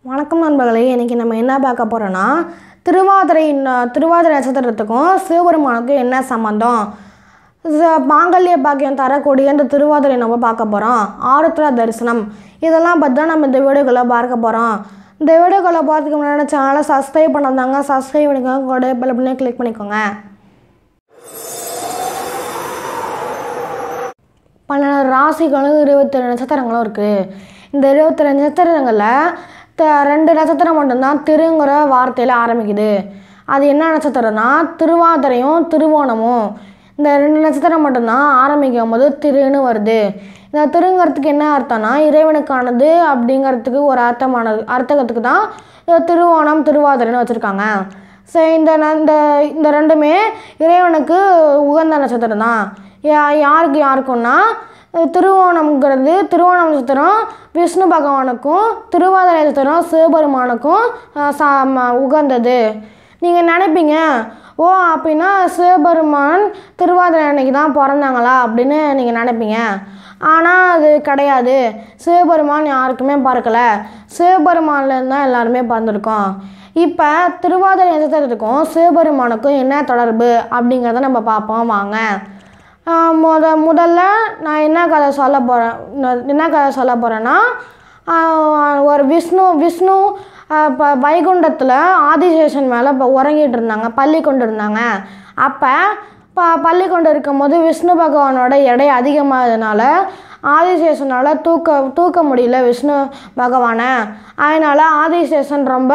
வணக்கம் நண்பர்களே இன்றைக்கி நம்ம என்ன பார்க்க போகிறோன்னா திருவாதிரை ந- திருவாதிரை நட்சத்திரத்துக்கும் சிவபெருமானுக்கும் என்ன சம்மந்தம் ச- மாங்கல்ய பாக்கியம் தரக்கூடிய இந்த திருவாதிரை நம்ம பார்க்க போகிறோம் ஆருத்ரா தரிசனம் இதெல்லாம் பற்றி தான் நம்ம இந்த வீடியோக்குள்ளே பார்க்க போகிறோம் இந்த வீடியோக்குள்ளே பார்த்துக்கு முன்னாடி சேனலை சப்ஸ்கிரைப் பண்ணாதாங்க சப்ஸ்கிரைப் பண்ணிக்கோங்க கூட பெல் பண்ணி கிளிக் பண்ணிக்கோங்க பன்னெண்டு ராசிகளும் இருபத்தேழு நட்சத்திரங்களும் இருக்குது இந்த இருபத்தேழு நட்சத்திரங்களில் த ரெண்டு நட்சத்திரம் மட்டும்தான் திருங்கிற வார்த்தையில் ஆரம்பிக்குது அது என்ன நட்சத்திரம்னா திருவாதிரையும் திருவோணமும் இந்த ரெண்டு நட்சத்திரம் மட்டும்தான் ஆரம்பிக்கும் போது திருன்னு வருது இந்த திருங்கிறதுக்கு என்ன அர்த்தம்னா இறைவனுக்கானது அப்படிங்கிறதுக்கு ஒரு அர்த்தமானது அர்த்தத்துக்கு தான் இந்த திருவோணம் திருவாதிரைன்னு வச்சுருக்காங்க சரி இந்த ந- இந்த இந்த ரெண்டுமே இறைவனுக்கு உகந்த நட்சத்திரம் தான் யா- யாருக்கு யாருக்கும்னா அஹ் திருவோணம்ங்கிறது திருவோணம் நட்சத்திரம் விஷ்ணு பகவானுக்கும் திருவாதிரை நட்சத்திரம் சிவபெருமானுக்கும் அஹ் சா- ம- உகந்தது நீங்கள் நினைப்பீங்க ஓ அப்படின்னா சிவபெருமான் திருவாதிரை அன்னைக்கு தான் பிறந்தாங்களா அப்படின்னு நீங்கள் நினைப்பீங்க ஆனால் அது கிடையாது சிவபெருமான் யாருக்குமே பிறக்கல சிவபெருமான்லேருந்து தான் எல்லாருமே பிறந்திருக்கோம் இப்போ திருவாதிரை நட்சத்திரத்துக்கும் சிவபெருமானுக்கும் என்ன தொடர்பு அப்படிங்கிறத நம்ம பார்ப்போம் வாங்க ஆஹ் முத முதல்ல நான் என்ன கதை சொல்ல போகிறேன் என்ன கதை சொல்ல போகிறேன்னா ஒரு விஷ்ணு விஷ்ணு இப்போ வைகுண்டத்தில் ஆதிசேஷன் மேலே இப்போ உறங்கிட்டு இருந்தாங்க பள்ளி கொண்டு இருந்தாங்க அப்போ ப பள்ளி கொண்டு இருக்கும்போது விஷ்ணு பகவானோட எடை அதிகமானதுனால ஆதிசேஷனால் தூக்க தூக்க முடியல விஷ்ணு பகவானை அதனால் ஆதிசேஷன் ரொம்ப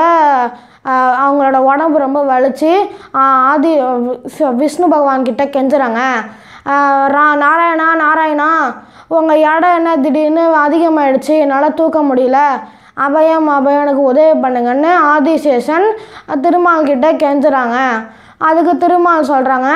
ஆஹ் அவங்களோட உடம்பு ரொம்ப வலிச்சு ஆஹ் ஆதி வி- விஷ்ணு பகவான் கிட்ட கெஞ்சுறாங்க ஆஹ் ரா நாராயணா நாராயணா உங்கள் இடம் என்ன திடீர்னு அதிகமாயிடுச்சு என்னால் தூக்க முடியல அபயம் அபயம் எனக்கு உதவி பண்ணுங்கன்னு ஆதிசேஷன் திருமால் கிட்ட கெஞ்சுறாங்க அதுக்கு திருமால் சொல்கிறாங்க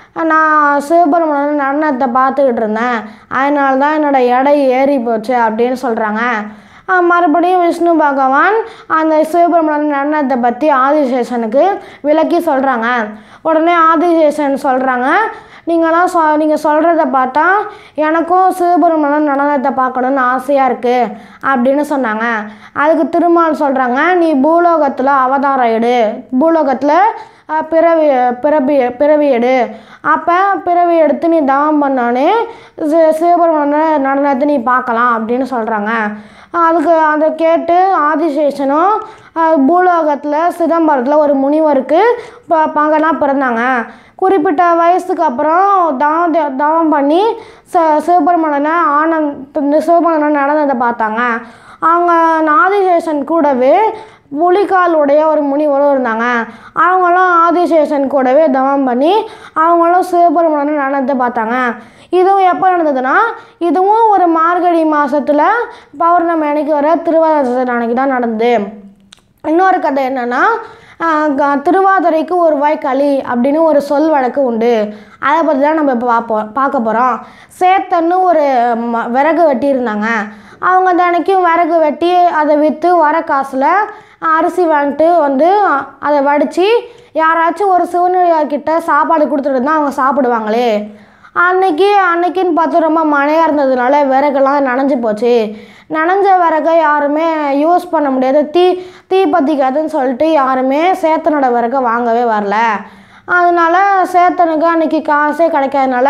நான் சிவபெருமான் நடனத்தை பார்த்துக்கிட்டு இருந்தேன் அதனால தான் என்னோட எடை ஏறி போச்சு அப்படின்னு சொல்கிறாங்க ஆஹ் மறுபடியும் விஷ்ணு பகவான் அந்த சிவபெருமான் நடனத்தை பற்றி ஆதிசேஷனுக்கு விளக்கி சொல்கிறாங்க உடனே ஆதிசேஷன் சொல்கிறாங்க நீங்களாம் சொ நீங்கள் சொல்கிறத பார்த்தா எனக்கும் சிவபெருமான் நடனத்தை பார்க்கணுன்னு ஆசையாக இருக்குது அப்படின்னு சொன்னாங்க அதுக்கு திருமால் சொல்கிறாங்க நீ பூலோகத்தில் அவதாரம் எடு பூலோகத்தில் அஹ், பிறவி பிறவி பிறவி எடு அப்போ பிறவி எடுத்து நீ தவம் பண்ணோன்னே சி- சிவபெருமான நடனத்தை நீ பார்க்கலாம் அப்படின்னு சொல்கிறாங்க அதுக்கு அதை கேட்டு ஆதிசேஷனும் அஹ், பூலோகத்தில் சிதம்பரத்தில் ஒரு முனிவருக்கு ப மகனாக பிறந்தாங்க குறிப்பிட்ட வயசுக்கு அப்புறம் தவம் தே- தவம் பண்ணி ச சிவபெருமானனை ஆனந்த் சிவபெருமானனை நடனத்தை பார்த்தாங்க அவங்க ஆதிசேஷன் கூடவே புலிகால் உடைய ஒரு முனிவரும் இருந்தாங்க அவங்களும் ஆதிசேஷன் கூடவே தவம் பண்ணி அவங்களும் சிவபெருமானனை நடனத்தை பார்த்தாங்க இதுவும் எப்போ நடந்ததுன்னா இதுவும் ஒரு மார்கழி மாதத்தில் பௌர்ணமி அன்னைக்கு வர திருவாதிரை அன்னைக்கு தான் நடந்தது இன்னொரு கதை என்னன்னா ஆஹ் க- திருவாதிரைக்கு ஒரு வாய்க்காளி அப்படின்னு ஒரு சொல் வழக்கு உண்டு அதை பற்றி தான் நம்ம இப்போ பார்ப்போம் பார்க்க போகிறோம் சேத்தன்னு ஒரு ம விறகு வெட்டி இருந்தாங்க அவங்க தினைக்கும் விறகு வெட்டி அதை விற்று வர காசில் அரிசி வாங்கிட்டு வந்து அ- அதை வடித்து யாராச்சும் ஒரு சிவனடியார்கிட்ட சாப்பாடு கொடுத்துட்டு இருந்தால் அவங்க சாப்பிடுவாங்களே அன்னைக்கு அன்னைக்குன்னு பார்த்து ரொம்ப மழையாக இருந்ததுனால விறகெல்லாம் நனைஞ்சு போச்சு நனைஞ்ச விறகை யாருமே யூஸ் பண்ண முடியாது தீ தீ பற்றிக்காதுன்னு சொல்லிட்டு யாருமே சேத்தனோட விறகை வாங்கவே வரல அதனால சேத்தனுக்கு அன்னைக்கு காசே கிடைக்காதனால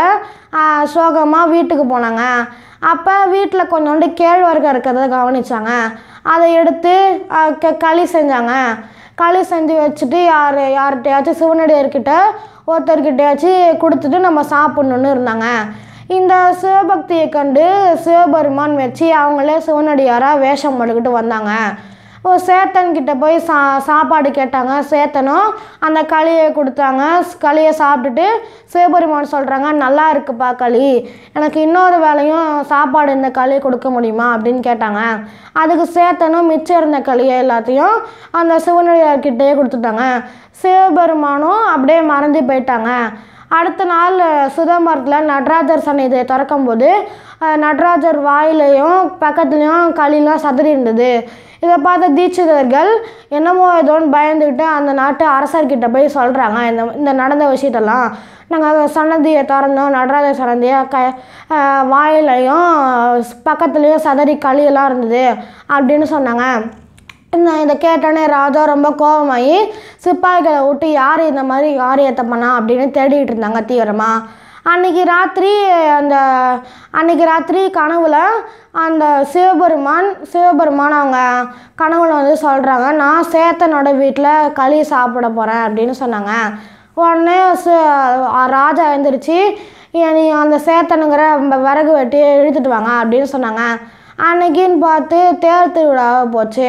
சோகமாக வீட்டுக்கு போனாங்க அப்போ வீட்டில் கொஞ்சோண்டு கேழ்வரகு இருக்கிறத கவனிச்சாங்க அதை எடுத்து ஆஹ் க- களி செஞ்சாங்க களி செஞ்சு வச்சுட்டு யார் யார்கிட்டயாச்சும் சிவனடியார்கிட்ட ஒருத்தர்கிட்டயாச்சும் கொடுத்துட்டு நம்ம சாப்பிட்ணுன்னு இருந்தாங்க இந்த சிவபக்தியை கண்டு சிவபெருமான் வச்சு அவங்களே சிவனடியாராக வேஷம் போட்டுக்கிட்டு வந்தாங்க ஒரு சேத்தன் கிட்ட போய் சா சாப்பாடு கேட்டாங்க சேத்தனும் அந்த களியை கொடுத்தாங்க ஸ்- களியை சாப்பிட்டுட்டு சிவபெருமான் சொல்கிறாங்க நல்லா இருக்குப்பா களி எனக்கு இன்னொரு வேளையும் சாப்பாடு இந்த களி கொடுக்க முடியுமா அப்படின்னு கேட்டாங்க அதுக்கு சேத்தனும் மிச்சம் இருந்த களியை எல்லாத்தையும் அந்த சிவனடியார்கிட்டயே கொடுத்துட்டாங்க சிவபெருமானும் அப்படியே மறந்து போயிட்டாங்க அடுத்த நாள் சிதம்பரத்தில் நடராஜர் சன்னிதியை திறக்கும்போது அஹ், நடராஜர் வாயிலையும் பக்கத்துலேயும் களிலாம் சதுரி இருந்தது இதை பார்த்த தீட்சிதர்கள் என்னமோ ஏதோன்னு பயந்துக்கிட்டு அந்த நாட்டு அரசர்கிட்ட போய் சொல்கிறாங்க இந்த இந்த நடந்த விஷயத்தெல்லாம் நாங்கள் சன்னதியை திறந்தோம் நடராஜர் சன்னதியை க அஹ், வாயிலையும் பக்கத்துலேயும் சதறி களியெல்லாம் இருந்தது அப்படின்னு சொன்னாங்க நான் இதை கேட்டோன்னே ராஜா ரொம்ப கோபமாகி சிப்பாய்களை விட்டு யார் இந்த மாதிரி காரியத்தை பண்ணா அப்படின்னு தேடிட்டு இருந்தாங்க தீவிரமாக அன்னைக்கு ராத்திரி அந்த அன்னைக்கு ராத்திரி கனவுல அந்த சிவபெருமான் சிவபெருமான் அவங்க கனவுல வந்து சொல்கிறாங்க நான் சேத்தனோட வீட்டில் களி சாப்பிட போகிறேன் அப்படின்னு சொன்னாங்க உடனே சு- ராஜா எழுந்திரிச்சு "ஏன் நீ அந்த சேத்தனுங்கிற வ- விறகு வெட்டி இழுத்துட்டு வாங்க அப்படின்னு சொன்னாங்க அன்னைக்குன்னு பார்த்து தேர் திருவிழாவாக போச்சு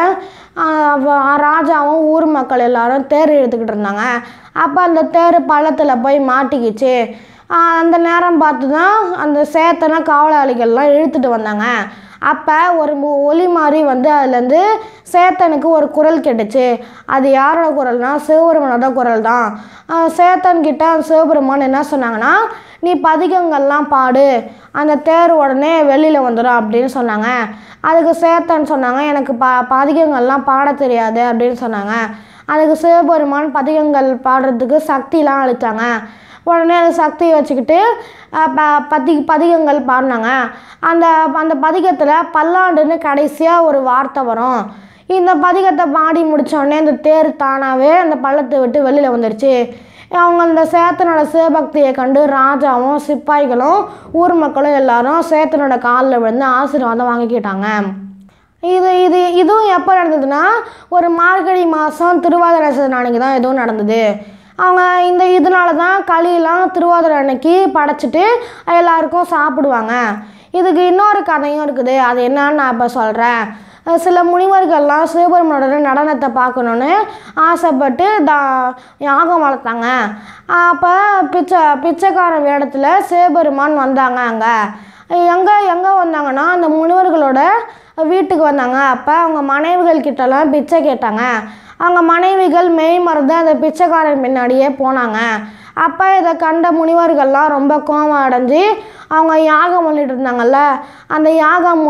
அதனால் ராஜாவும் ஊர் மக்கள் எல்லாரும் தேர் இழுத்துக்கிட்டு இருந்தாங்க அப்போ அந்த தேர் பள்ளத்தில் போய் மாட்டிக்கிச்சு ஆஹ் அந்த நேரம் பார்த்து தான் அந்த சேத்தனை காவலாளிகள்லாம் இழுத்துட்டு வந்தாங்க அப்போ ஒரு மு- ஒலி மாதிரி வந்து அதுலேருந்து சேத்தனுக்கு ஒரு குரல் கேட்டுச்சு அது யாரோட குரல்னா சிவபெருமானோட குரல் தான் ஆஹ் சேத்தன் கிட்ட அந்த சிவபெருமான் என்ன சொன்னாங்கன்னா நீ பதிகங்கள்லாம் பாடு அந்த தேர் உடனே வெளியில் வந்துடும் அப்படின்னு சொன்னாங்க அதுக்கு சேத்தன் சொன்னாங்க எனக்கு ப பதிகங்கள்லாம் பாட தெரியாது அப்படின்னு சொன்னாங்க அதுக்கு சிவபெருமான் பதிகங்கள் பாடுறதுக்கு சக்திலாம் அளித்தாங்க உடனே அந்த சக்தியை வச்சுக்கிட்டு அஹ், ப பதி பதிகங்கள் பாடினாங்க அந்த அந்த பதிகத்தில் பல்லாண்டுன்னு கடைசியாக ஒரு வார்த்தை வரும் இந்த பதிகத்தை பாடி முடிச்ச உடனே இந்த தேர் தானாகவே அந்த பள்ளத்தை விட்டு வெளியில் வந்துடுச்சு அவங்க அந்த சேத்தனோட சிவபக்தியை கண்டு ராஜாவும் சிப்பாய்களும் ஊர் மக்களும் எல்லாரும் சேத்தனோட காலில் விழுந்து ஆசீர்வாதம் வாங்கிக்கிட்டாங்க இது இது இதுவும் எப்போ நடந்ததுன்னா ஒரு மார்கழி மாதம் திருவாதிரை அன்னைக்கு தான் இதுவும் நடந்தது அவங்க இந்த இதனால தான் களியெல்லாம் திருவாதிரை அன்னைக்கு படைச்சிட்டு எல்லாருக்கும் சாப்பிடுவாங்க இதுக்கு இன்னொரு கதையும் இருக்குது அது என்னன்னு நான் இப்போ சொல்கிறேன் சில முனிவர்கள்லாம் சிவபெருமானோட நடனத்தை பார்க்கணுன்னு ஆசைப்பட்டு தா யாகம் வளர்த்தாங்க அப்போ பிச்சை பிச்சைக்காரன் வேடத்தில் சிவபெருமான் வந்தாங்க அங்கே எங்கே எங்கே வந்தாங்கன்னா அந்த முனிவர்களோட வீட்டுக்கு வந்தாங்க அப்போ அவங்க மனைவிகள் கிட்டலாம் பிச்சை கேட்டாங்க அவங்க மனைவிகள் மெய் மறந்து அந்த பிச்சைக்காரன் பின்னாடியே போனாங்க அப்போ இதை கண்ட முனிவர்கள்லாம் ரொம்ப கோபம் அடைஞ்சு அவங்க யாகம் பண்ணிட்டு இருந்தாங்கல்ல அந்த யாகம்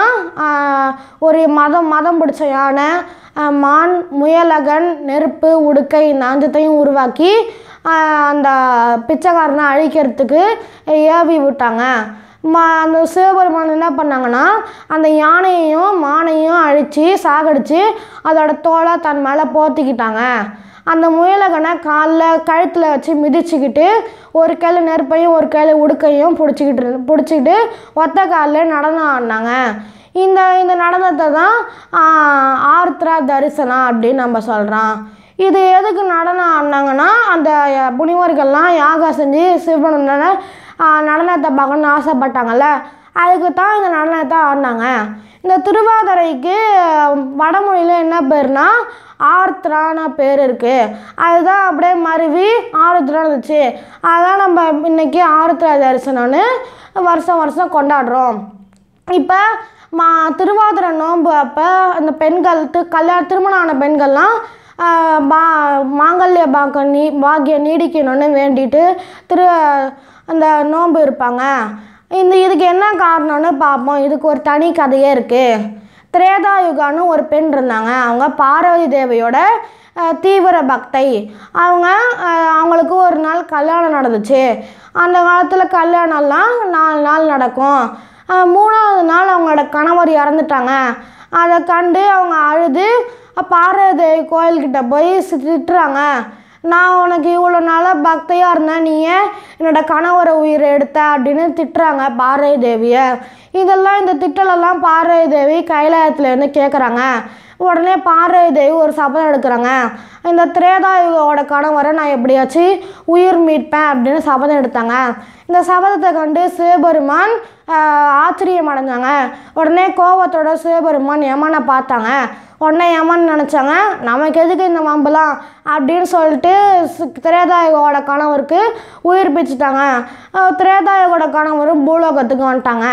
மூலமாக ஒரு மதம் மதம் பிடிச்ச யானை ஆஹ் மான் முயலகன் நெருப்பு உடுக்கை இந்த அஞ்சத்தையும் உருவாக்கி ஆஹ் அந்த பிச்சைக்காரனை அழிக்கிறதுக்கு ஏவி விட்டாங்க மா அந்த சிவபெருமான் என்ன பண்ணாங்கன்னா அந்த யானையையும் மானையும் அழித்து சாகடித்து அதோட தோலை தன் மேலே போத்திக்கிட்டாங்க அந்த முயலகனை காலில் கழுத்தில் வச்சு மிதிச்சுக்கிட்டு ஒரு கையில் நெருப்பையும் ஒரு கையில் உடுக்கையும் பிடிச்சிக்கிட்டு இரு- பிடிச்சிக்கிட்டு ஒத்த காலில் நடனம் ஆடினாங்க இந்த இந்த நடனத்தை தான் ஆஹ், ஆர்த்ரா தரிசனம் அப்படின்னு நம்ம சொல்கிறோம் இது எதுக்கு நடனம் ஆடினாங்கன்னா அந்த முனிவர்கள்லாம் யாகம் செஞ்சு சிவனோட நடனத்தை பார்க்கணுன்னு ஆசைப்பட்டாங்கல்ல அதுக்கு தான் இந்த நடனத்தை ஆடினாங்க இந்த திருவாதிரைக்கு வடமொழியில் என்ன பேர்னா ஆர்த்ரான பேர் இருக்குது அதுதான் அப்படியே மருவி ஆருத்ரா இருந்துச்சு அதான் நம்ம இன்னைக்கு ஆருத்ரா தரிசனம்னு வருஷம் வருஷம் கொண்டாடுறோம் இப்போ மா திருவாதிரை நோன்பு அப்போ அந்த பெண்கள் தி கல்யாண திருமணம் ஆன பெண்கள்லாம் ஆஹ், பா மாங்கல்ய பாக்கம் நீ பாக்கியம் நீடிக்கணும்னு வேண்டிட்டு திரு அந்த நோன்பு இருப்பாங்க இந்த இதுக்கு என்ன காரணம்னு பார்ப்போம் இதுக்கு ஒரு தனி கதையே இருக்குது திரேதாயுகான்னு ஒரு பெண் இருந்தாங்க அவங்க பார்வதி தேவியோட அஹ், தீவிர பக்தை அவங்க அஹ், அவங்களுக்கு ஒரு நாள் கல்யாணம் நடந்துச்சு அந்த காலத்தில் கல்யாணம்லாம் நாலு நாள் நடக்கும் அஹ், மூணாவது நாள் அவங்களோட கணவர் இறந்துட்டாங்க அதை கண்டு அவங்க அழுது பார்வதி தேவி கோயில்கிட்ட போய் சி- திட்டுறாங்க நான் உனக்கு இவ்வளோ நாளாக பக்தையாக இருந்தேன் நீ ஏன் என்னோட கணவரை உயிரை எடுத்த அப்படின்னு திட்டுறாங்க பார்வதி தேவியை இதெல்லாம் இந்த திட்டலெல்லாம் பார்வதி தேவி கைலாயத்துலேருந்து கேட்குறாங்க உடனே பார்வதி தேவி ஒரு சபதம் எடுக்கிறாங்க இந்த திரேதாயுகோட கணவரை நான் எப்படியாச்சும் உயிர் மீட்பேன் அப்படின்னு சபதம் எடுத்தாங்க இந்த சபதத்தை கண்டு சிவபெருமான் ஆஹ், ஆச்சரியம் அடைஞ்சாங்க உடனே கோபத்தோட சிவபெருமான் யமனை பார்த்தாங்க உடனே யமன் நினச்சாங்க நமக்கு எதுக்கு இந்த வம்பலாம் அப்படின்னு சொல்லிட்டு சி- திரேதாயுகோட கணவருக்கு உயிர் பிச்சுட்டாங்க ஆஹ், திரேதாயுகோட கணவரும் பூலோகத்துக்கு வந்துட்டாங்க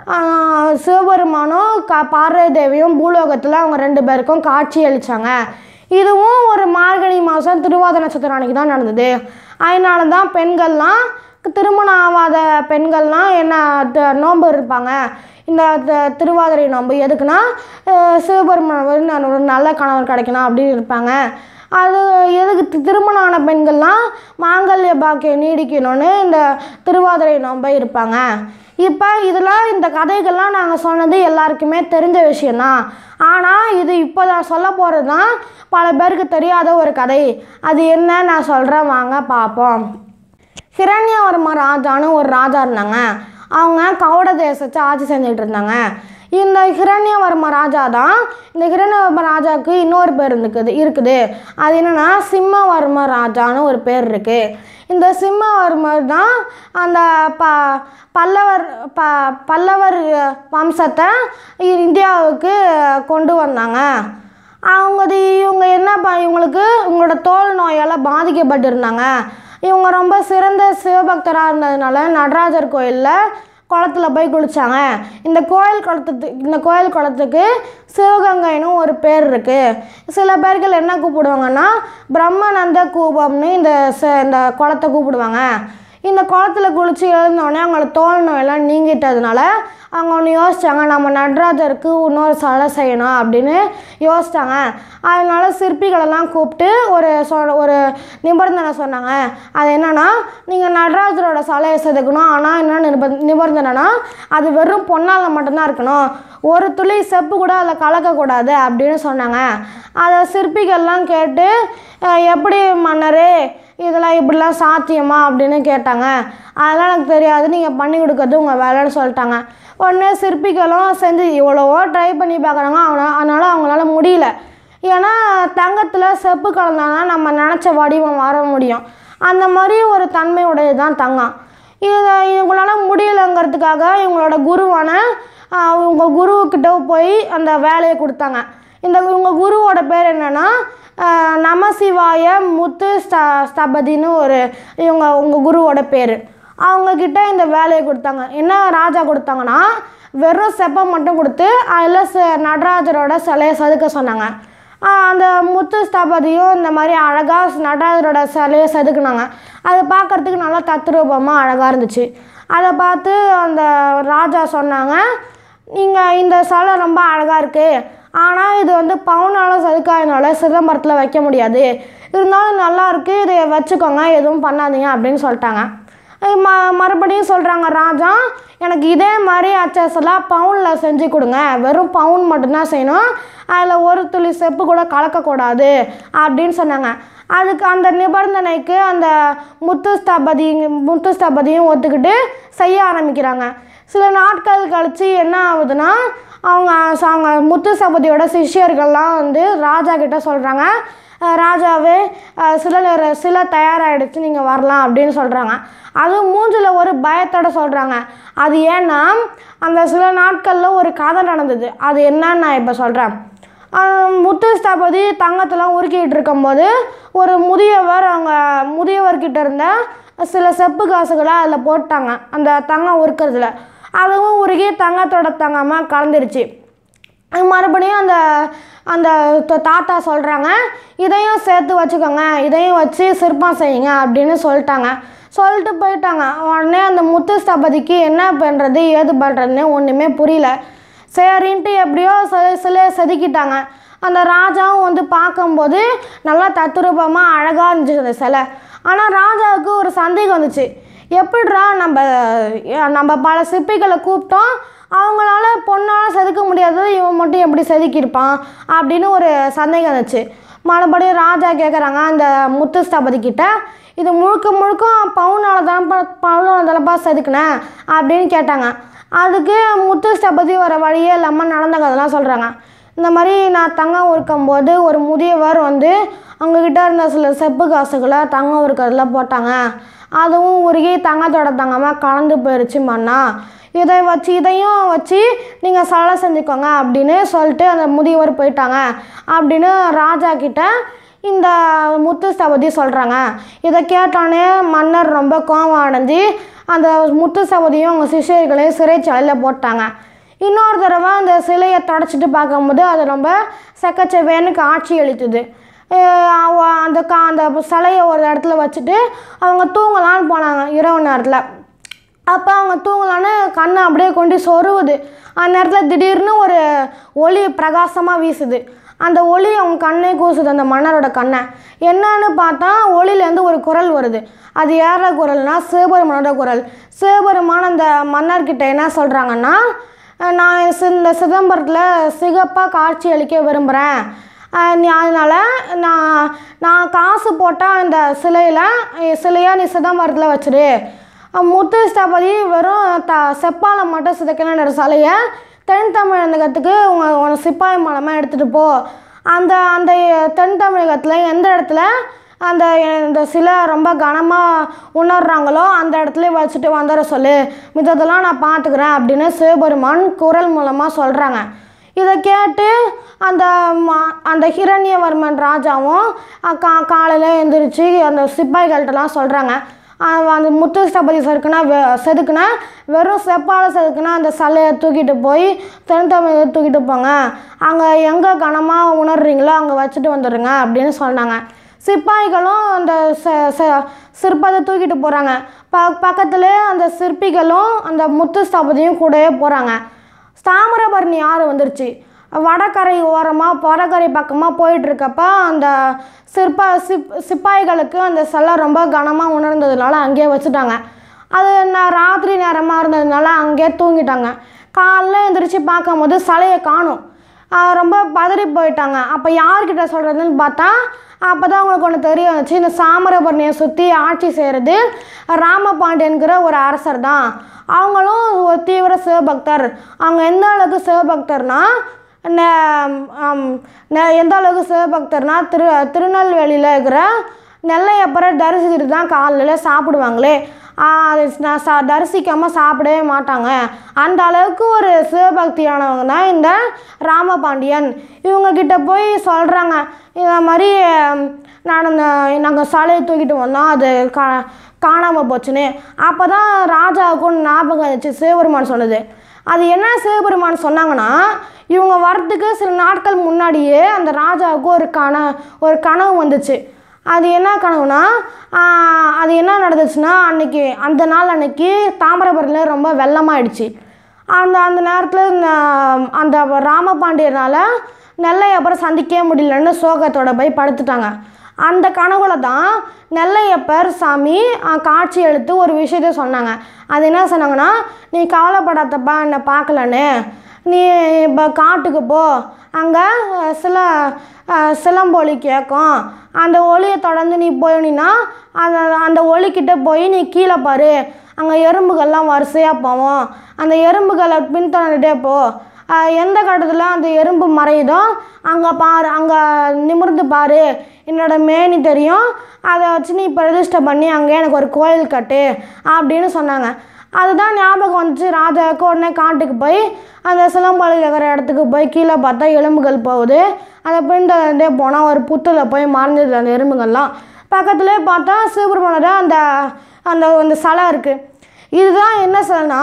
ஆஹ், சிவபெருமானும் க பார்வதி தேவியும் பூலோகத்தில் அவங்க ரெண்டு பேருக்கும் காட்சி அளித்தாங்க இதுவும் ஒரு மார்கழி மாதம் திருவாதிரை நட்சத்திரம் அன்னைக்கு தான் நடந்தது அதனால தான் பெண்கள்லாம் திருமணம் ஆகாத பெண்கள்லாம் என்ன த- நோன்பு இருப்பாங்க இந்த த- திருவாதிரை நோன்பு எதுக்குன்னா அஹ் சிவபெருமான் வந்து நான் ஒரு நல்ல கணவர் கிடைக்கணும் அப்படின்னு இருப்பாங்க அது எதுக்கு தி- திருமணம் ஆன பெண்கள்லாம் மாங்கல்ய பாக்கியம் நீடிக்கணும்னு இந்த திருவாதிரை நோன்பை இருப்பாங்க இப்போ இதில் இந்த கதைகள்லாம் நாங்கள் சொன்னது எல்லாருக்குமே தெரிஞ்ச விஷயந்தான் ஆனால் இது இப்போ நான் சொல்ல போகிறது தான் பல பேருக்கு தெரியாத ஒரு கதை அது என்ன நான் சொல்கிறேன் வாங்க பார்ப்போம் ஹிரண்யவர்ம ராஜான்னு ஒரு ராஜா இருந்தாங்க அவங்க கவுட தேசத்தை ஆட்சி செஞ்சுட்டு இருந்தாங்க இந்த ஹிரண்யவர்ம ராஜா தான் இந்த ஹிரண்யவர்ம ராஜாவுக்கு இன்னொரு பேர் இருக்குது இருக்குது அது என்னன்னா சிம்மவர்ம ராஜான்னு ஒரு பேர் இருக்குது இந்த சிம்மவர்மர் தான் அந்த ப பல்லவர் ப பல்லவர் வம்சத்தை இந்தியாவுக்கு கொண்டு வந்தாங்க அவங்க அது இவங்க என்ன ப இவங்களுக்கு இவங்களோட தோல் நோயால் பாதிக்கப்பட்டிருந்தாங்க இவங்க ரொம்ப சிறந்த சிவபக்தராக இருந்ததுனால நடராஜர் கோயிலில் குளத்துல போய் குளித்தாங்க இந்த கோயில் குளத்துக்கு இந்த கோயில் குளத்துக்கு சிவகங்கைன்னு ஒரு பேர் இருக்குது சில பேர்கள் என்ன கூப்பிடுவாங்கன்னா பிரம்மநந்த கூபம்னு இந்த ச- இந்த குளத்தை கூப்பிடுவாங்க இந்த குளத்துல குளித்து எழுந்தோடனே அவங்களோட தோல் நோயெல்லாம் நீங்கிட்டதுனால அவங்க ஒன்று யோசிச்சாங்க நம்ம நடராஜருக்கு இன்னொரு சிலை செய்யணும் அப்படின்னு யோசிச்சாங்க அதனால சிற்பிகளெல்லாம் கூப்பிட்டு ஒரு சொ ஒரு நிபந்தனை சொன்னாங்க அது என்னன்னா நீங்கள் நடராஜரோட சிலையை செதுக்கணும் ஆனால் என்ன நிப நிபந்தனைனா அது வெறும் பொன்னால் மட்டும்தான் இருக்கணும் ஒரு துளி செப்பு கூட அதில் கலக்கக்கூடாது அப்படின்னு சொன்னாங்க அதை சிற்பிகள்லாம் கேட்டு "அஹ், எப்படி மன்னரே இதெல்லாம் இப்படிலாம் சாத்தியமா அப்படின்னு கேட்டாங்க அதெல்லாம் எனக்கு தெரியாது நீங்கள் பண்ணி கொடுக்கறது உங்கள் வேலைன்னு சொல்லிட்டாங்க உடனே சிற்பிகளும் செஞ்சு இவ்வளவோ ட்ரை பண்ணி பார்க்குறாங்க அவனா அதனால் அவங்களால முடியல ஏன்னா தங்கத்தில் செப்பு கலந்தானா நம்ம நினச்ச வடிவம் வர முடியும் அந்த மாதிரி ஒரு தன்மை உடையது தான் தங்கம் இதை இவங்களால முடியலைங்கிறதுக்காக இவங்களோட குருவான ஆஹ், இவங்க குருவுக்கிட்ட போய் அந்த வேலையை கொடுத்தாங்க இந்த இவங்க குருவோட பேர் என்னன்னா ஆஹ், நமசிவாய முத்து ஸ்த ஸ்தபதின்னு ஒரு இவங்க உங்கள் குருவோட பேர் அவங்கக்கிட்ட இந்த வேலையை கொடுத்தாங்க என்ன ராஜா கொடுத்தாங்கன்னா வெறும் செப்பை மட்டும் கொடுத்து அதில் ச நடராஜரோட சிலையை செதுக்க சொன்னாங்க ஆஹ் அந்த முத்து ஸ்தபதியும் இந்த மாதிரி அழகாக நடராஜரோட சிலையை செதுக்குனாங்க அது பார்க்கறதுக்கு நல்லா தத்ரூபமாக அழகாக இருந்துச்சு அதை பார்த்து அந்த ராஜா சொன்னாங்க நீங்கள் இந்த சிலை ரொம்ப அழகாக இருக்குது ஆனால் இது வந்து பவுனால் செதுக்காதனால சிதம்பரத்தில் வைக்க முடியாது இருந்தாலும் நல்லா இருக்கு இதை வச்சுக்கோங்க எதுவும் பண்ணாதீங்க அப்படின்னு சொல்லிட்டாங்க அஹ் ம மறுபடியும் சொல்கிறாங்க ராஜா எனக்கு இதே மாதிரி அச்சஸ் எல்லாம் பவுனில் செஞ்சு கொடுங்க வெறும் பவுன் மட்டும்தான் செய்யணும் அதில் ஒரு துளி செப்பு கூட கலக்கக்கூடாது அப்படின்னு சொன்னாங்க அதுக்கு அந்த நிபந்தனைக்கு அந்த முத்து ஸ்தபதி முத்து ஸ்தபதியும் ஒத்துக்கிட்டு செய்ய ஆரம்பிக்கிறாங்க சில நாட்கள் கழித்து என்ன ஆகுதுன்னா அவங்க ச- அவங்க முத்து ஸ்தபதியோட சிஷ்யர்கள்லாம் வந்து ராஜா கிட்ட சொல்கிறாங்க ராஜாவே அஹ், சில நேர- சில தயாராகிடுச்சு நீங்கள் வரலாம் அப்படின்னு சொல்கிறாங்க அதுவும் மூஞ்சில் ஒரு பயத்தோட சொல்கிறாங்க அது ஏன்னா அந்த சில நாட்களில் ஒரு கதை நடந்தது அது என்னன்னு நான் இப்போ சொல்கிறேன் முத்து ஸ்தாபதி தங்கத்தெல்லாம் உருக்கிட்டு இருக்கும்போது ஒரு முதியவர் அவங்க முதியவர்கிட்ட இருந்த சில செப்பு காசுகளை அதில் போட்டாங்க அந்த தங்கம் உருக்கிறதுல அதுவும் உருகி தங்கத்தோட தங்கமாக கலந்துருச்சு அது மறுபடியும் அந்த அந்த த- தாத்தா சொல்கிறாங்க இதையும் சேர்த்து வச்சுக்கோங்க இதையும் வச்சு சிற்பம் செய்யுங்க அப்படின்னு சொல்லிட்டாங்க சொல்லிட்டு போயிட்டாங்க உடனே அந்த முத்து ஸ்தபதிக்கு என்ன பண்ணுறது ஏது பண்ணுறதுன்னு ஒன்றுமே புரியல சரின்ட்டு எப்படியோ சில சில செதுக்கிட்டாங்க அந்த ராஜாவும் வந்து பார்க்கும்போது நல்லா தத்துரூபமாக அழகாக இருந்துச்சு அந்த சிலை ஆனால் ராஜாவுக்கு ஒரு சந்தேகம் வந்துச்சு எப்படிடா நம்ம நம்ம பல சிற்பிகளை கூப்பிட்டோம் அவங்களால பொண்ணால் செதுக்க முடியாதது இவன் மட்டும் எப்படி செதுக்கியிருப்பான் அப்படின்னு ஒரு சந்தேகம் வந்துச்சு மறுபடியும் ராஜா கேட்குறாங்க அந்த முத்து ஸ்தபதி கிட்ட இது முழுக்க முழுக்க பவுனால தானப்பா பவுனால தானப்பா செதுக்கினேன் அப்படின்னு கேட்டாங்க அதுக்கு முத்து ஸ்தபதி வர வழியே இல்லாமல் நடந்த கதைலாம் சொல்கிறாங்க இந்த மாதிரி நான் தங்கம் உருக்கும்போது ஒரு முதியவர் வந்து அவங்கக்கிட்ட இருந்த சில செப்பு காசுகளை தங்கம் உருக்கிறதுல போட்டாங்க அதுவும் உருகி தங்கத்தோட தங்கமாக கலந்து போயிருச்சு மண்ணா இதை வச்சு இதையும் வச்சு நீங்கள் சலை செஞ்சுக்கோங்க அப்படின்னு சொல்லிட்டு அந்த முதியவர் போயிட்டாங்க அப்படின்னு ராஜா கிட்ட இந்த முத்து ஸ்தபதி சொல்கிறாங்க இதை கேட்டோன்னே மன்னர் ரொம்ப கோவம் அடைஞ்சு அந்த முத்து ஸ்தபதியும் அவங்க சிஷ்யர்களையும் சிறைச்சாலையில் போட்டாங்க இன்னொரு தடவை அந்த சிலையை தொடச்சிட்டு பார்க்கும்போது அது ரொம்ப செக்கச்செவேன்னு காட்சி அளித்தது அஹ் அவ- அந்த கா அந்த சிலையை ஒரு இடத்துல வச்சுட்டு அவங்க தூங்கலான்னு போனாங்க இரவு நேரத்தில் அப்போ அவங்க தூங்கலான்னு கண்ணை அப்படியே கொண்டு சொருவுது அந்த நேரத்தில் திடீர்னு ஒரு ஒளி பிரகாசமாக வீசுது அந்த ஒளி அவங்க கண்ணே கூசுது அந்த மன்னரோட கண்ணை என்னன்னு பார்த்தா ஒளியிலேருந்து ஒரு குரல் வருது அது யாரோட குரல்னா சிவபெருமானோட குரல் சிவபெருமான் அந்த மன்னர்கிட்ட என்ன சொல்கிறாங்கன்னா நான் சி- இந்த சிதம்பரத்தில் சிகப்பாக காட்சி அளிக்க விரும்புகிறேன் நீ அதனால் நான் நான் காசு போட்டால் இந்த சிலையில் சிலையாக நீ சிதம்பரத்தில் வச்சிரு அஹ் முத்து ஸ்தபதி வெறும் த செப்பால மட்டும் சிதைக்கணுன்ற சிலையை தென் தமிழகத்துக்கு உங்கள் உன் சிப்பாய் மூலமாக எடுத்துகிட்டு போ அந்த அந்த தென் தமிழகத்தில் எந்த இடத்துல அந்த இந்த சிலை ரொம்ப கனமாக உணர்றாங்களோ அந்த இடத்துல வச்சுட்டு வந்துட சொல்லு மித்ததெல்லாம் நான் பார்த்துக்கிறேன் அப்படின்னு சிவபெருமான் குரல் மூலமாக சொல்கிறாங்க இதை கேட்டு அந்த ம- அந்த ஹிரண்யவர்மன் ராஜாவும் அஹ் கா காலையில் எழுந்திரிச்சு அந்த சிப்பாய்கள்ட்டலாம் சொல்கிறாங்க அந்த முத்து ஸ்தபதி செதுக்குனா வெ செதுக்குனா வெறும் செப்பால் செதுக்குனா அந்த சிலையை தூக்கிட்டு போய் தென் தமிழக தூக்கிட்டு போங்க அங்கே எங்கே கனமாக உணர்றீங்களோ அங்கே வச்சுட்டு வந்துடுங்க அப்படின்னு சொன்னாங்க சிப்பாய்களும் அந்த ச- ச- சிற்பத்தை தூக்கிட்டு போகிறாங்க ப பக்கத்துலேயே அந்த சிற்பிகளும் அந்த முத்து ஸ்தபதியும் கூடவே போகிறாங்க தாமிரபரணி ஆறு வந்துருச்சு வடகரை ஓரமாக வடகரை பக்கமாக போயிட்டுருக்கப்ப அந்த சிற்ப சிப் சிப்பாய்களுக்கு அந்த சிலை ரொம்ப கனமாக உணர்ந்ததுனால அங்கேயே வச்சுட்டாங்க அது நான் ராத்திரி நேரமாக இருந்ததுனால அங்கேயே தூங்கிட்டாங்க காலைல எந்திரிச்சு பார்க்கும்போது சிலையை காணும் ஆஹ் ரொம்ப பதறி போயிட்டாங்க அப்போ யார்கிட்ட சொல்கிறதுன்னு பார்த்தா அப்போ தான் அவங்களுக்கு ஒன்று தெரிய வந்துச்சு இந்த சாமரபரணியை சுற்றி ஆட்சி செய்கிறது ராமபாண்டியன்கிற ஒரு அரசர் தான் அவங்களும் ஒரு தீவிர சிவபக்தர் அவங்க எந்த அளவுக்கு சிவபக்தர்னா நெ- ஆம், நெ- எந்த அளவுக்கு சிவபக்தர்னா திரு திருநெல்வேலியில் இருக்கிற நெல்லையப்பரை தரிசிச்சுட்டு தான் காலையில் சாப்பிடுவாங்களே ஆஹ் அது நான் சா தரிசிக்காமல் சாப்பிடவே மாட்டாங்க அந்த அளவுக்கு ஒரு சிவபக்தியானவங்க தான் இந்த ராமபாண்டியன் இவங்க கிட்ட போய் சொல்கிறாங்க இந்த மாதிரி ஹம், நான் இந்த நாங்கள் சாலையை தூக்கிட்டு வந்தோம் அது கா காணாமல் போச்சுன்னு அப்போ தான் ராஜாவுக்கு ஒன்று ஞாபகம் இருந்துச்சு சிவபெருமான் சொன்னது அது என்ன சிவபெருமான் சொன்னாங்கன்னா இவங்க வரத்துக்கு சில நாட்கள் முன்னாடியே அந்த ராஜாவுக்கு ஒரு கன ஒரு கனவு வந்துச்சு அது என்ன கனவுனா ஆஹ், அது என்ன நடந்துச்சுன்னா அன்னைக்கு அந்த நாள் அன்னைக்கு தாமிரபரணியில் ரொம்ப வெள்ளமாயிடுச்சு அந்த அந்த நேரத்தில் இந்த அந்த ராமபாண்டியனால் நெல்லையப்பரை சந்திக்கவே முடியலன்னு சோகத்தோட போய் படுத்துட்டாங்க அந்த கனவுல தான் நெல்லையப்பர் சாமி அஹ், காட்சி எடுத்து ஒரு விஷயத்த சொன்னாங்க அது என்ன சொன்னாங்கன்னா நீ கவலைப்படாதப்பா என்னை பார்க்கலன்னு நீ இப்போ காட்டுக்கு போ அங்கே சில அஹ், சிலம்பொலி கேட்கும் அந்த ஒலியை தொடர்ந்து நீ போயினா அந்த அந்த ஒலிக்கிட்ட போய் நீ கீழே பாரு அங்கே எறும்புகள்லாம் வரிசையாக போவோம் அந்த எறும்புகளை பின்தொடர்ந்துட்டே போ ஆஹ் எந்த கட்டத்தில் அந்த எறும்பு மறையுதோ அங்கே பாரு அங்கே நிமிர்ந்து பாரு என்னோட மேனி தெரியும் அதை வச்சு நீ பிரதிஷ்டை பண்ணி அங்கே எனக்கு ஒரு கோயில் கட்டு அப்படின்னு சொன்னாங்க அதுதான் ஞாபகம் வந்துச்சு ராஜாவுக்கு உடனே காட்டுக்கு போய் அந்த சிலம்பாளி இருக்கிற இடத்துக்கு போய் கீழே பார்த்தா எலும்புகள் போகுது அந்த பின்தொடர்ந்தே போனால் ஒரு புத்தில் போய் மறைஞ்சது அந்த எறும்புகள்லாம் பக்கத்துலேயே பார்த்தா சிவபெருமானோட அந்த அந்த அந்த சிலை இருக்குது இதுதான் என்ன சிலைனா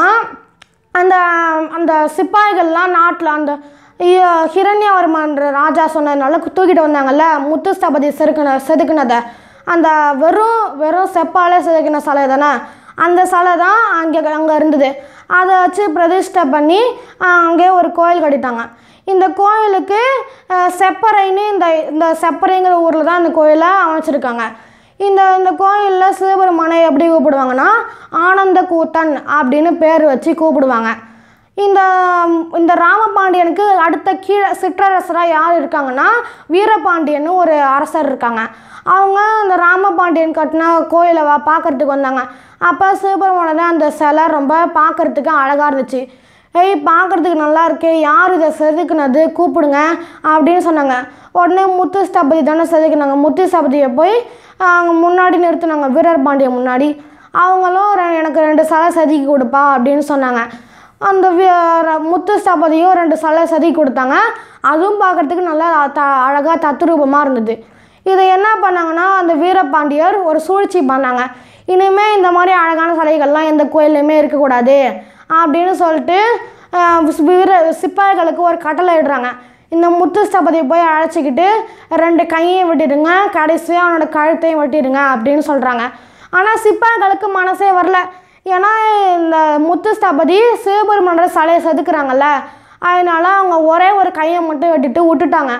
அந்த அந்த சிப்பாய்கள்லாம் நாட்டில் அந்த இ- ஹிரண்யவர்மன்ற ராஜா சொன்னதுனால தூக்கிட்டு வந்தாங்கல்ல முத்து ஸ்தபதி செதுக்குன செதுக்குனதை அந்த வெறும் வெறும் செப்பாலே செதுக்கின சிலை தானே அந்த சிலை தான் அங்கே அங்கே இருந்தது அதை வச்சு பிரதிஷ்டை பண்ணி ஆஹ், அங்கே ஒரு கோயில் கட்டிட்டாங்க இந்த கோயிலுக்கு ஆஹ், செப்பறைன்னு இந்த இந்த செப்பறைங்கிற ஊரில் தான் இந்த கோயிலை அமைச்சிருக்காங்க இந்த இந்த கோயிலில் சிவபெருமானை எப்படி கூப்பிடுவாங்கன்னா ஆனந்த கூத்தன் அப்படின்னு பேர் வச்சு கூப்பிடுவாங்க இந்த இந்த ராமபாண்டியனுக்கு அடுத்த கீழே சிற்றரசராக யார் இருக்காங்கன்னா வீரபாண்டியன்னு ஒரு அரசர் இருக்காங்க அவங்க இந்த ராமபாண்டியன் கட்டின கோயிலை வா பார்க்கறதுக்கு வந்தாங்க அப்போ சிவபெருமானோட அந்த சிலை ரொம்ப பார்க்கறதுக்கு அழகாக இருந்துச்சு ஏய் பார்க்கறதுக்கு நல்லா இருக்கே யார் இதை செதுக்குனது கூப்பிடுங்க அப்படின்னு சொன்னாங்க உடனே முத்து ஸ்தபதி தானே செதுக்குனாங்க முத்து ஸ்தபதியை போய் அங்கே முன்னாடி நிறுத்துனாங்க வீரர் பாண்டியன் முன்னாடி அவங்களும் ரெ- எனக்கு ரெண்டு சிலை செதுக்கி கொடுப்பா அப்படின்னு சொன்னாங்க அந்த வி- ர- முத்து ஸ்தபதியும் ரெண்டு சிலை செதுக்கி கொடுத்தாங்க அதுவும் பார்க்கறதுக்கு நல்லா த அழகாக தத்ரூபமாக இருந்தது இதை என்ன பண்ணாங்கன்னா அந்த வீரபாண்டியர் ஒரு சூழ்ச்சி பண்ணாங்க இனிமேல் இந்த மாதிரி அழகான சிலைகள்லாம் எந்த கோயில்லையுமே இருக்கக்கூடாது அப்படின்னு சொல்லிட்டு ஆஹ், வீர சிப்பாய்களுக்கு ஒரு கட்டளை இடுறாங்க இந்த முத்து ஸ்தபதியை போய் அழைச்சிக்கிட்டு ரெண்டு கையையும் வெட்டிடுங்க கடைசியாக அவனோட கழுத்தையும் வெட்டிடுங்க அப்படின்னு சொல்கிறாங்க ஆனால் சிப்பாய்களுக்கு மனசே வரல ஏன்னா இந்த முத்து ஸ்தபதி சிவபெருமானோட சிலையை செதுக்குறாங்கல்ல அதனால அவங்க ஒரே ஒரு கையை மட்டும் வெட்டிட்டு விட்டுட்டாங்க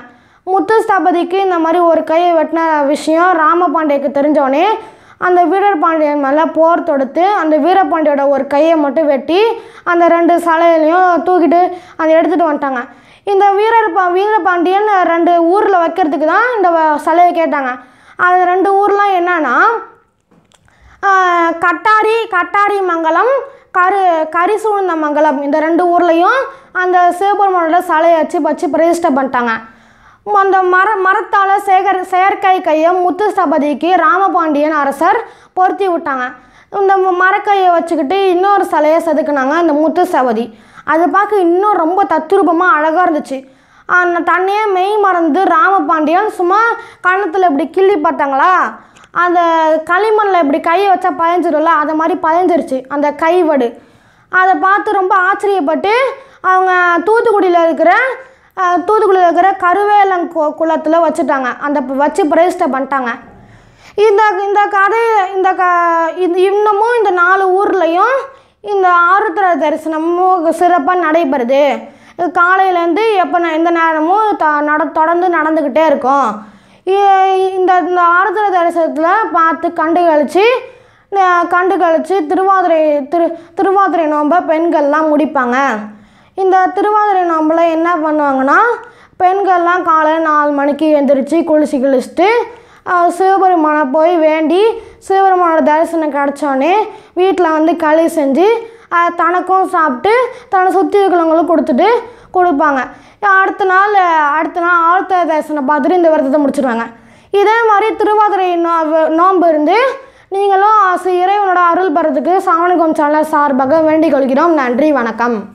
முத்து ஸ்தபதிக்கு இந்த மாதிரி ஒரு கையை வெட்டின விஷயம் ராமபாண்டியக்கு தெரிஞ்சோடனே அந்த வீரபாண்டியன் மேலே போர் தொடுத்து அந்த வீரபாண்டியோட ஒரு கையை மட்டும் வெட்டி அந்த ரெண்டு சலையிலையும் தூக்கிட்டு அதை எடுத்துகிட்டு வந்துட்டாங்க இந்த வீரர் பா வீரபாண்டியன் ரெண்டு ஊரில் வைக்கிறதுக்கு தான் இந்த வ- சிலையை கேட்டாங்க அது ரெண்டு ஊர்லாம் என்னன்னா ஆஹ் கட்டாரி கட்டாரி மங்கலம் கரு கரிசூழ்ந்த மங்கலம் இந்த ரெண்டு ஊர்லேயும் அந்த சிவபெருமானோட சிலையை வச்சு வச்சு பிரதிஷ்டை பண்ணிட்டாங்க அந்த மர மரத்தால் சேகர் செயற்கை கையை முத்து ஸ்தபதிக்கு ராமபாண்டியன் அரசர் பொருத்தி விட்டாங்க இந்த ம- மரக்கையை வச்சுக்கிட்டு இன்னொரு சிலையை செதுக்குனாங்க அந்த முத்து ஸ்தபதி அது பார்க்க இன்னும் ரொம்ப தத்ரூபமாக அழகாக இருந்துச்சு அந்த தன்னையே மெய் மறந்து ராமபாண்டியன் சும்மா கன்னத்தில் இப்படி கிள்ளி பார்த்தாங்களா அந்த களிமண்ணில் இப்படி கையை வச்சா பயஞ்சிரும்ல அது மாதிரி பயஞ்சிருச்சு அந்த கைவடு அதை பார்த்து ரொம்ப ஆச்சரியப்பட்டு அவங்க தூத்துக்குடியில் இருக்கிற அஹ், தூத்துக்குடியில் இருக்கிற கருவேலங் கு குளத்தில் வச்சுட்டாங்க அந்த ப- வச்சு பிரதிஷ்டை பண்ணிட்டாங்க இந்த இந்த கதை இந்த க இது இன்னமும் இந்த நாலு ஊர்லேயும் இந்த ஆருத்ரா தரிசனமும் சிறப்பாக நடைபெறுது காலையிலேருந்து எப்போ ந- எந்த நேரமும் த நட தொடர்ந்து நடந்துக்கிட்டே இருக்கும் இ- இந்த இந்த ஆருத்ரா தரிசனத்தில் பார்த்து கண்டு கழிச்சு அஹ், கண்டு கழிச்சு திருவாதிரை திரு திருவாதிரை நோன்பை பெண்கள்லாம் முடிப்பாங்க இந்த திருவாதிரை நோம்பில் என்ன பண்ணுவாங்கன்னா பெண்கள்லாம் காலையில் நாலு மணிக்கு எழுந்திரிச்சு குளிச்சு குளிச்சுட்டு அஹ், சிவபெருமானை போய் வேண்டி சிவபெருமானோட தரிசனம் கிடச்சோடனே வீட்டில் வந்து களி செஞ்சு அஹ், தனக்கும் சாப்பிட்டு தன்னை சுற்றி இருக்கிறவங்களும் கொடுத்துட்டு கொடுப்பாங்க அடுத்த நாள் அடுத்த நாள் ஆழ்த்த தரிசனம் பார்த்துட்டு இந்த விரதத்தை முடிச்சிருவாங்க இதே மாதிரி திருவாதிரை நோ நோன்பு இருந்து நீங்களும் ஆசை இறைவனோட அருள் பெறதுக்கு சாவணிகம் சேனல் சார்பாக வேண்டிக் கொள்கிறோம் நன்றி வணக்கம்